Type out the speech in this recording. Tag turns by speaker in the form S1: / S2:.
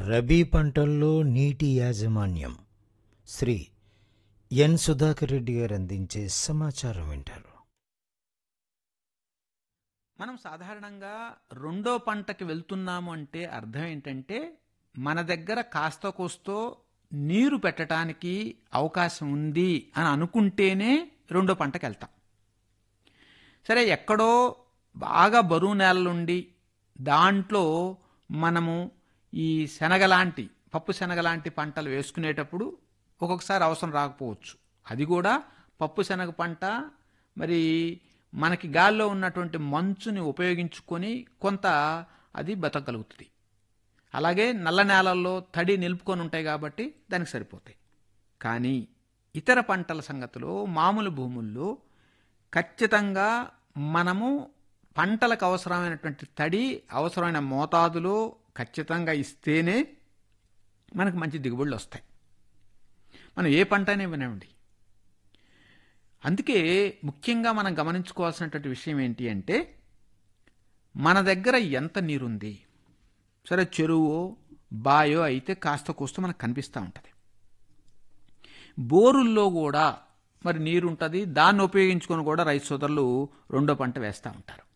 S1: రబీ పంటల్లో నీటి యాజమాన్యం శ్రీ ఎన్ సుధాకర్ రెడ్డి గారు అందించే సమాచారం వింటారు
S2: మనం సాధారణంగా రెండో పంటకి వెళ్తున్నాము అంటే అర్థం ఏంటంటే మన దగ్గర కాస్త కోస్తో నీరు పెట్టడానికి అవకాశం ఉంది అని అనుకుంటేనే రెండో పంటకి వెళ్తాం సరే ఎక్కడో బాగా బరువు నేలలుండి దాంట్లో మనము ఈ శనగ లాంటి పప్పు శనగ లాంటి పంటలు వేసుకునేటప్పుడు ఒక్కొక్కసారి అవసరం రాకపోవచ్చు అది కూడా పప్పు శనగ పంట మరి మనకి గాల్లో ఉన్నటువంటి మంచుని ఉపయోగించుకొని కొంత అది బతకగలుగుతుంది అలాగే నల్ల నేలల్లో తడి నిలుపుకొని ఉంటాయి కాబట్టి దానికి సరిపోతాయి కానీ ఇతర పంటల సంగతిలో మామూలు భూముల్లో ఖచ్చితంగా మనము పంటలకు అవసరమైనటువంటి తడి అవసరమైన మోతాదులో ఖచ్చితంగా ఇస్తేనే మనకు మంచి దిగుబడులు వస్తాయి మనం ఏ పంట అయినా వినండి అందుకే ముఖ్యంగా మనం గమనించుకోవాల్సినటువంటి విషయం ఏంటి అంటే మన దగ్గర ఎంత నీరుంది సరే చెరువో బాయో అయితే కాస్త కూస్త మనకు కనిపిస్తూ ఉంటుంది బోరుల్లో కూడా మరి నీరు ఉంటుంది దాన్ని ఉపయోగించుకొని కూడా రైతు సోదరులు రెండో పంట వేస్తూ ఉంటారు